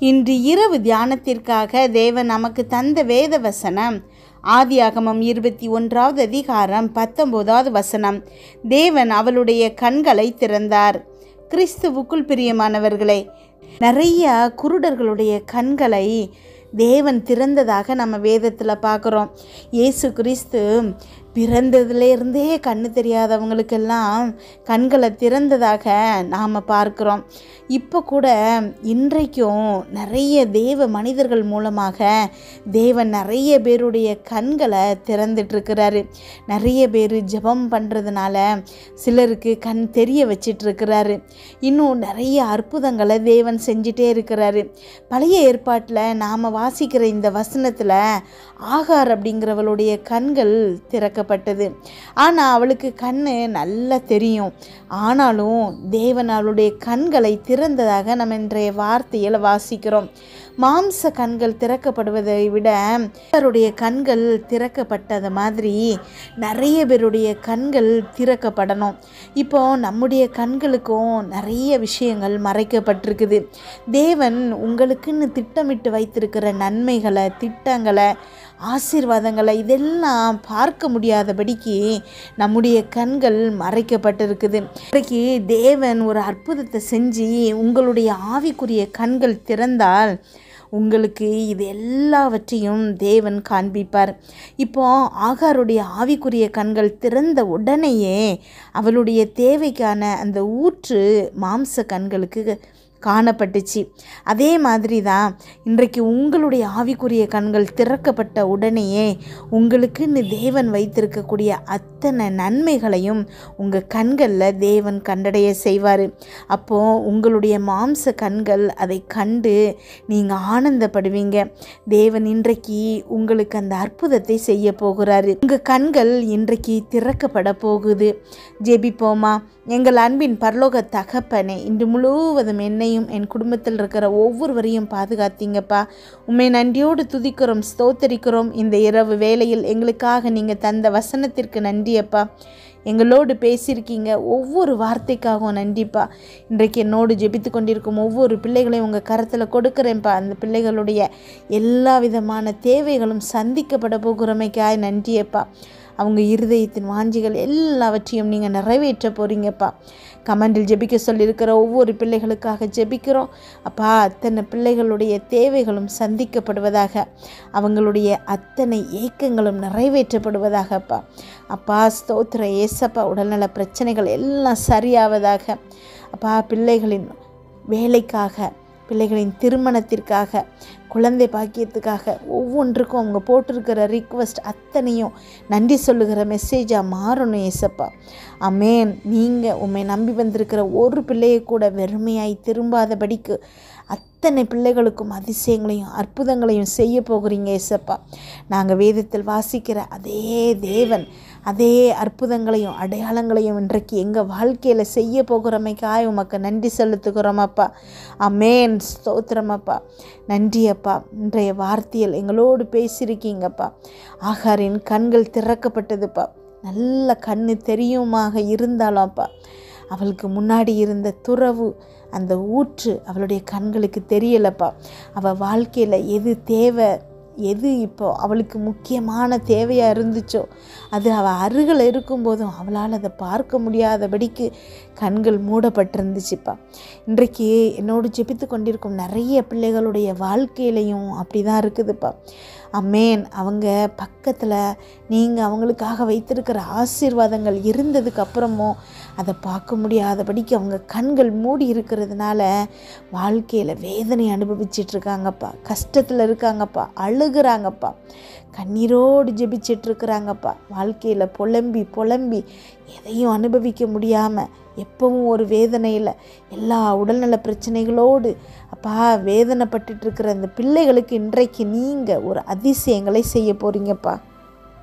இன்று இரவு தியானத்திற்காக தேவன் நமக்கு தந்த வேத வசனம் ஆதியாகமம் இருபத்தி ஒன்றாவது அதிகாரம் பத்தொன்பதாவது வசனம் தேவன் அவளுடைய கண்களை திறந்தார் கிறிஸ்துவுக்குள் பிரியமானவர்களே நிறைய குருடர்களுடைய கண்களை தேவன் திறந்ததாக நம்ம வேதத்தில் பார்க்குறோம் இயேசு கிறிஸ்து பிறந்ததுலேருந்தே கண்ணு தெரியாதவங்களுக்கெல்லாம் கண்களை திறந்ததாக நாம் பார்க்குறோம் இப்போ கூட இன்றைக்கும் நிறைய தேவ மனிதர்கள் மூலமாக தேவன் நிறைய பேருடைய கண்களை திறந்துட்டுருக்கிறாரு நிறைய பேர் ஜெபம் பண்ணுறதுனால சிலருக்கு கண் தெரிய வச்சிட்ருக்கிறாரு இன்னும் நிறைய அற்புதங்களை தேவன் செஞ்சிட்டே இருக்கிறாரு பழைய ஏற்பாட்டில் நாம் வாசிக்கிற இந்த வசனத்தில் ஆகார் அப்படிங்கிறவளுடைய கண்கள் திறக்கப்பட்டது ஆனால் அவளுக்கு கண் நல்லா தெரியும் ஆனாலும் தேவன் அவளுடைய கண்களை திறந்ததாக நம்ம இன்றைய வார்த்தையில் வாசிக்கிறோம் மாம்ச கண்கள் திறக்கப்படுவதை விட அவருடைய கண்கள் திறக்கப்பட்டது மாதிரி நிறைய பேருடைய கண்கள் திறக்கப்படணும் இப்போ நம்முடைய கண்களுக்கும் நிறைய விஷயங்கள் மறைக்கப்பட்டிருக்குது தேவன் உங்களுக்குன்னு திட்டமிட்டு வைத்திருக்கிற நன்மைகளை திட்டங்களை ஆசீர்வாதங்களை இதெல்லாம் பார்க்க முடியாதபடிக்கு நம்முடைய கண்கள் மறைக்கப்பட்டிருக்குது இன்றைக்கு தேவன் ஒரு அற்புதத்தை செஞ்சு உங்களுடைய ஆவிக்குரிய கண்கள் திறந்தால் உங்களுக்கு இது எல்லாவற்றையும் தேவன் காண்பிப்பார் இப்போ ஆகாருடைய ஆவிக்குரிய கண்கள் திறந்த உடனேயே அவளுடைய தேவைக்கான அந்த ஊற்று மாம்ச கண்களுக்கு காணப்பட்டுச்சு அதே மாதிரி தான் இன்றைக்கு உங்களுடைய ஆவிக்குரிய கண்கள் திறக்கப்பட்ட உடனேயே உங்களுக்குன்னு தேவன் வைத்திருக்கக்கூடிய அத்தனை நன்மைகளையும் உங்கள் கண்களில் தேவன் கண்டடைய செய்வார் அப்போது உங்களுடைய மாம்ச கண்கள் அதை கண்டு நீங்கள் ஆனந்தப்படுவீங்க தேவன் இன்றைக்கு உங்களுக்கு அந்த அற்புதத்தை செய்ய போகிறாரு உங்கள் கண்கள் இன்றைக்கு திறக்கப்பட போகுது ஜெபிப்போமா எங்கள் அன்பின் பரலோக தகப்பனே இன்று முழுவதும் என்னையும் என் குடும்பத்தில் இருக்கிற ஒவ்வொருவரையும் பாதுகாத்தீங்கப்பா உண்மை நன்றியோடு துதிக்கிறோம் ஸ்தோத்தரிக்கிறோம் இந்த இரவு வேளையில் எங்களுக்காக நீங்கள் தந்த வசனத்திற்கு நன்றியப்பா எங்களோடு பேசியிருக்கீங்க ஒவ்வொரு வார்த்தைக்காகவும் நன்றிப்பா இன்றைக்கு என்னோடு ஜெபித்து கொண்டிருக்கும் ஒவ்வொரு பிள்ளைகளையும் உங்கள் கரத்தில் கொடுக்குறேன்ப்பா அந்த பிள்ளைகளுடைய எல்லா விதமான தேவைகளும் சந்திக்கப்பட போகிறமைக்காய் நன்றியப்பா அவங்க இருதயத்தின் வாஞ்சிகள் எல்லாவற்றையும் நீங்கள் நிறைவேற்ற போகிறீங்கப்பா கமெண்டில் ஜெபிக்க சொல்லியிருக்கிற ஒவ்வொரு பிள்ளைகளுக்காக ஜெபிக்கிறோம் அப்பா அத்தனை பிள்ளைகளுடைய தேவைகளும் சந்திக்கப்படுவதாக அவங்களுடைய அத்தனை ஏக்கங்களும் நிறைவேற்றப்படுவதாகப்பா அப்பா ஸ்தோத்திர ஏசப்பா உடல்நல பிரச்சனைகள் எல்லாம் சரியாவதாக அப்பா பிள்ளைகளின் வேலைக்காக பிள்ளைகளின் திருமணத்திற்காக குழந்தை பாக்கியத்துக்காக ஒவ்வொன்றுக்கும் அவங்க போட்டிருக்கிற ரிக்வஸ்ட் அத்தனையும் நன்றி சொல்லுகிற மெசேஜாக மாறணும் ஏசப்பா அமேன் நீங்கள் உண்மை நம்பி வந்திருக்கிற ஒரு பிள்ளையை கூட வெறுமையாய் திரும்பாதபடிக்கு அத்தனை பிள்ளைகளுக்கும் அதிசயங்களையும் அற்புதங்களையும் செய்ய போகிறீங்க ஏசப்பா நாங்கள் வேதத்தில் வாசிக்கிற அதே தேவன் அதே அற்புதங்களையும் அடையாளங்களையும் இன்றைக்கு எங்கள் வாழ்க்கையில் செய்ய போகிறமைக்காய் உமக்கு நன்றி செலுத்துகிறோம் அப்பா அமேன் ஸ்தோத்திரம் அப்பா நன்றி அப்பா இன்றைய வார்த்தையில் எங்களோடு பேசியிருக்கீங்கப்பா ஆகாரின் கண்கள் திறக்கப்பட்டதுப்பா நல்ல கண்ணு தெரியுமாக இருந்தாலும் அப்பா அவளுக்கு முன்னாடி இருந்த துறவு அந்த ஊற்று அவளுடைய கண்களுக்கு தெரியலப்பா அவள் வாழ்க்கையில் எது தேவை எது இப்போ அவளுக்கு முக்கியமான தேவையாக இருந்துச்சோ அது அவள் அருகில் இருக்கும்போதும் அவளால் அதை பார்க்க முடியாதபடிக்கு கண்கள் மூடப்பட்டிருந்துச்சுப்பா இன்றைக்கு என்னோடு ஜெபித்து கொண்டிருக்கும் நிறைய பிள்ளைகளுடைய வாழ்க்கையிலையும் அப்படி தான் இருக்குதுப்பா அம்மேன் அவங்க பக்கத்தில் நீங்கள் அவங்களுக்காக வைத்திருக்கிற ஆசீர்வாதங்கள் இருந்ததுக்கு அப்புறமும் அதை பார்க்க முடியாதபடிக்கு அவங்க கண்கள் மூடி இருக்கிறதுனால வாழ்க்கையில் வேதனை அனுபவிச்சிட்ருக்காங்கப்பா கஷ்டத்தில் இருக்காங்கப்பா அழுகிறாங்கப்பா கண்ணீரோடு ஜெபிச்சிட்டு இருக்கிறாங்கப்பா வாழ்க்கையில் புலம்பி புலம்பி எதையும் அனுபவிக்க முடியாமல் எப்பவும் ஒரு வேதனையில் எல்லா உடல்நல பிரச்சனைகளோடு அப்பா வேதனைப்பட்டுட்டு இருக்கிற அந்த பிள்ளைகளுக்கு இன்றைக்கு நீங்கள் ஒரு அதிசயங்களை செய்ய போகிறீங்கப்பா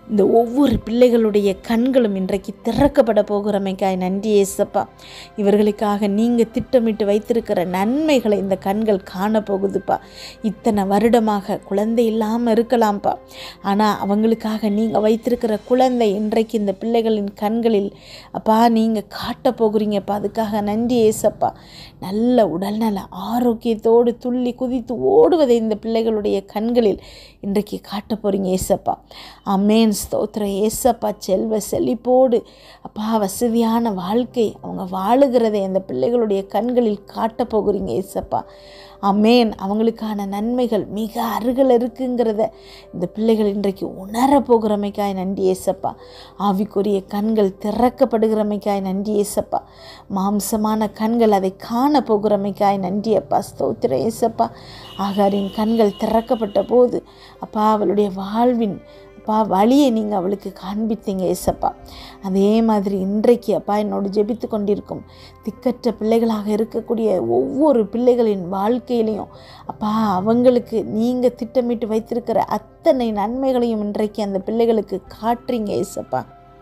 இந்த ஒவ்வொரு பிள்ளைகளுடைய கண்களும் இன்றைக்கு திறக்கப்பட போகிறமைக்காய் நன்றி ஏசப்பா இவர்களுக்காக நீங்கள் திட்டமிட்டு வைத்திருக்கிற நன்மைகளை இந்த கண்கள் காண போகுதுப்பா இத்தனை வருடமாக குழந்தை இல்லாமல் இருக்கலாம்ப்பா ஆனால் அவங்களுக்காக நீங்கள் வைத்திருக்கிற குழந்தை இன்றைக்கு இந்த பிள்ளைகளின் கண்களில் அப்பா நீங்கள் காட்ட போகிறீங்கப்பா அதுக்காக நன்றி ஏசப்பா நல்ல உடல்நல ஆரோக்கியத்தோடு துள்ளி குதித்து ஓடுவதை இந்த பிள்ளைகளுடைய கண்களில் இன்றைக்கு காட்ட போகிறீங்க ஏசப்பா அமேன் ஸ்தோத்திர ஏசப்பா செல்வ செழிப்போடு அப்பா வசதியான வாழ்க்கை அவங்க வாழுகிறதை அந்த பிள்ளைகளுடைய கண்களில் காட்ட போகிறீங்க ஏசப்பா அமேன் அவங்களுக்கான நன்மைகள் மிக அருகில் இருக்குங்கிறத இந்த பிள்ளைகள் இன்றைக்கு உணர போகிறமைக்காய் நன்றி ஏசப்பா ஆவிக்குரிய கண்கள் திறக்கப்படுகிறமைக்காய் நன்றி ஏசப்பா மாம்சமான கண்கள் அதை காண போகிறமைக்காய் நன்றி அப்பா ஸ்தோத்திர ஏசப்பா ஆகாரின் கண்கள் திறக்கப்பட்ட போது அப்பா அவளுடைய வாழ்வின் அப்பா வழியை நீங்கள் அவளுக்கு காண்பித்தீங்க ஏசப்பா அதே மாதிரி இன்றைக்கு அப்பா என்னோடு ஜெபித்து கொண்டிருக்கும் திக்கற்ற பிள்ளைகளாக இருக்கக்கூடிய ஒவ்வொரு பிள்ளைகளின் வாழ்க்கையிலையும் அப்பா அவங்களுக்கு நீங்கள் திட்டமிட்டு வைத்திருக்கிற அத்தனை நன்மைகளையும் இன்றைக்கு அந்த பிள்ளைகளுக்கு காட்டுறீங்க ஏசப்பா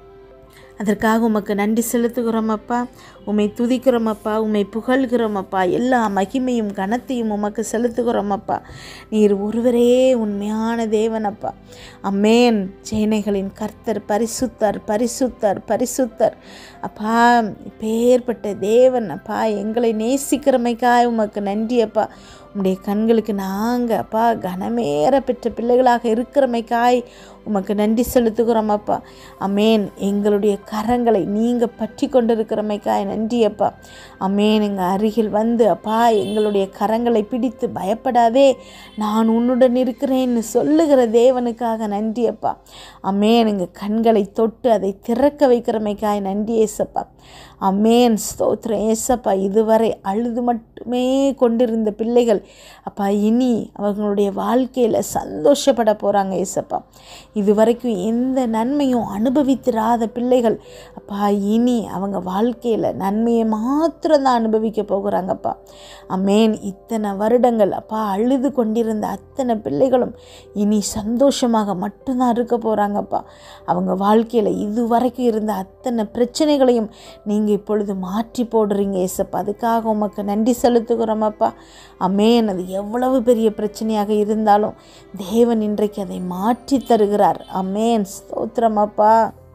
அதற்காக உமக்கு நன்றி செலுத்துகிறோம் அப்பா உம்மை துதிக்கிறோம் அப்பா உம்மை புகழ்கிறோம் அப்பா எல்லா மகிமையும் கனத்தையும் உமக்கு செலுத்துகிறோம் அப்பா நீர் ஒருவரே உண்மையான தேவன் அப்பா அம்மேன் சேனைகளின் கர்த்தர் பரிசுத்தர் பரிசுத்தர் பரிசுத்தர் அப்பா பேர்பட்ட தேவன் அப்பா எங்களை நேசிக்கிறமைக்காய் உமக்கு நன்றி அப்பா உம்முடைய கண்களுக்கு நாங்கள் அப்பா கனமேற பெற்ற பிள்ளைகளாக இருக்கிறமைக்காய் உமக்கு நன்றி செலுத்துகிறோம் அப்பா அமேன் எங்களுடைய கரங்களை நீங்கள் பற்றி கொண்டிருக்கிறமைக்காய் நன்றி அப்பா அமேன் எங்கள் அருகில் வந்து அப்பா எங்களுடைய கரங்களை பிடித்து பயப்படாதே நான் உன்னுடன் இருக்கிறேன்னு சொல்லுகிற தேவனுக்காக நன்றி அப்பா அமேன் எங்கள் கண்களை தொட்டு அதை திறக்க வைக்கிறமைக்காய் நன்றி ஏசப்பா அமேன் ஸ்தோத்திரம் ஏசப்பா இதுவரை அழுது மட்டுமே கொண்டிருந்த பிள்ளைகள் அப்பா இனி அவர்களுடைய வாழ்க்கையில் சந்தோஷப்பட போகிறாங்க ஏசப்பா இதுவரைக்கும் எந்த நன்மையும் அனுபவித்திராத பிள்ளைகள் அப்பா இனி அவங்க வாழ்க்கையில் நன்மையை மாத்திரம்தான் அனுபவிக்க போகிறாங்கப்பா அமேன் இத்தனை வருடங்கள் அப்பா அழுது கொண்டிருந்த அத்தனை பிள்ளைகளும் இனி சந்தோஷமாக மட்டும்தான் இருக்க போகிறாங்கப்பா அவங்க வாழ்க்கையில் இதுவரைக்கும் இருந்த அத்தனை பிரச்சனைகளையும் நீங்கள் இப்பொழுது மாற்றி போடுறீங்க ஏசப்பா அதுக்காக உமக்கு நன்றி செலுத்துகிறோம் அப்பா அமேன் அது எவ்வளவு பெரிய பிரச்சனையாக இருந்தாலும் தேவன் இன்றைக்கு அதை மாற்றி தருகிறார் அமேன் ஸ்தோத்திரம் அப்பா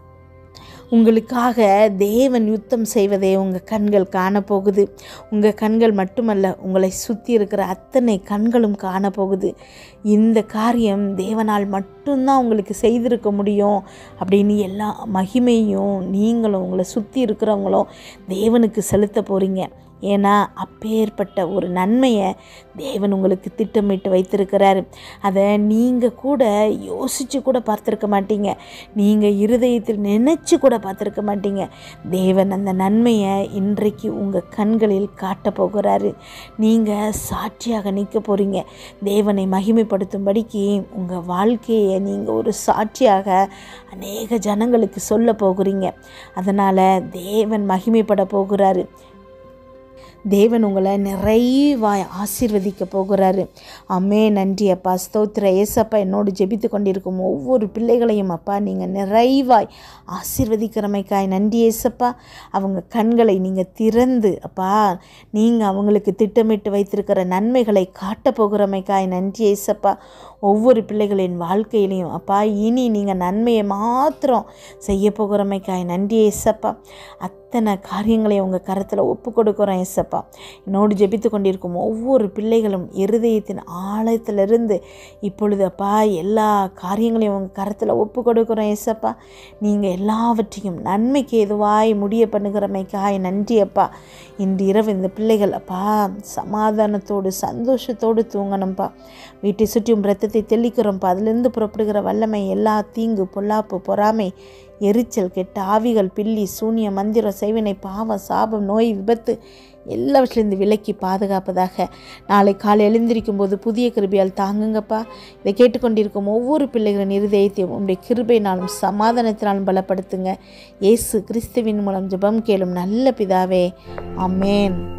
உங்களுக்காக தேவன் யுத்தம் செய்வதை உங்கள் கண்கள் காணப்போகுது உங்கள் கண்கள் மட்டுமல்ல உங்களை சுற்றி இருக்கிற அத்தனை கண்களும் காணப்போகுது இந்த காரியம் தேவனால் மட்டும்தான் உங்களுக்கு செய்திருக்க முடியும் அப்படின்னு எல்லா மகிமையும் நீங்களும் உங்களை சுற்றி இருக்கிறவங்களும் தேவனுக்கு செலுத்த போகிறீங்க ஏன்னா அப்பேற்பட்ட ஒரு நன்மையை தேவன் உங்களுக்கு திட்டமிட்டு வைத்திருக்கிறாரு அதை நீங்கள் கூட யோசித்து கூட பார்த்துருக்க மாட்டீங்க நீங்கள் இருதயத்தில் நினச்சி கூட பார்த்துருக்க மாட்டீங்க தேவன் அந்த நன்மையை இன்றைக்கு உங்கள் கண்களில் காட்ட போகிறாரு நீங்கள் சாட்சியாக நிற்க போகிறீங்க தேவனை மகிமைப்படுத்தும்படிக்கு உங்கள் வாழ்க்கையை நீங்கள் ஒரு சாட்சியாக அநேக ஜனங்களுக்கு சொல்ல போகிறீங்க அதனால் தேவன் மகிமைப்பட போகிறாரு தேவன் உங்களை நிறைவாய் ஆசீர்வதிக்க போகிறாரு அம்மே நன்றி அப்பா ஸ்தோத்திர ஏசப்பா என்னோடு ஜெபித்து கொண்டிருக்கும் ஒவ்வொரு பிள்ளைகளையும் அப்பா நீங்கள் நிறைவாய் ஆசீர்வதிக்கிறமைக்காய் நன்றி ஏசப்பா அவங்க கண்களை நீங்கள் திறந்து அப்பா நீங்கள் அவங்களுக்கு திட்டமிட்டு வைத்திருக்கிற நன்மைகளை காட்ட போகிறமைக்காய் நன்றி ஏசப்பா ஒவ்வொரு பிள்ளைகளின் வாழ்க்கையிலையும் அப்பா இனி நீங்கள் நன்மையை மாத்திரம் செய்ய போகிறமைக்காய் நன்றி ஏசப்பா அத்தனை காரியங்களையும் உங்கள் கரத்தில் ஒப்பு கொடுக்குறோம் ஏசப்பா என்னோடு ஜெபித்து கொண்டிருக்கும் ஒவ்வொரு பிள்ளைகளும் இருதயத்தின் ஆழத்திலிருந்து இப்பொழுது அப்பா எல்லா காரியங்களையும் உங்கள் கரத்தில் ஒப்பு கொடுக்குறோம் ஏசப்பா நீங்கள் எல்லாவற்றையும் நன்மைக்கு எதுவாய் முடிய பண்ணுகிறமைக்காய் நன்றி அப்பா இன்று இரவு இந்த பிள்ளைகள் அப்பா சமாதானத்தோடு சந்தோஷத்தோடு தூங்கணும்ப்பா வீட்டை சுற்றியும் ரத்தத்தை தெளிக்கிறோம்ப்பா அதிலிருந்து புறப்படுகிற வல்லமை எல்லா தீங்கு பொல்லாப்பு பொறாமை எரிச்சல் கெட்ட ஆவிகள் பில்லி சூனிய மந்திரம் செய்வினை பாவம் சாபம் நோய் விபத்து எல்லாவற்றிலிருந்து விலக்கி பாதுகாப்பதாக நாளை காலை எழுந்திருக்கும் போது புதிய கிருபையால் தாங்குங்கப்பா இதை கேட்டுக்கொண்டிருக்கும் ஒவ்வொரு பிள்ளைகளின் இருதயத்தையும் உங்களுடைய கிருபையினாலும் சமாதானத்தினாலும் பலப்படுத்துங்க இயேசு கிறிஸ்துவின் மூலம் ஜெபம் கேளும் நல்ல பிதாவே ஆமென்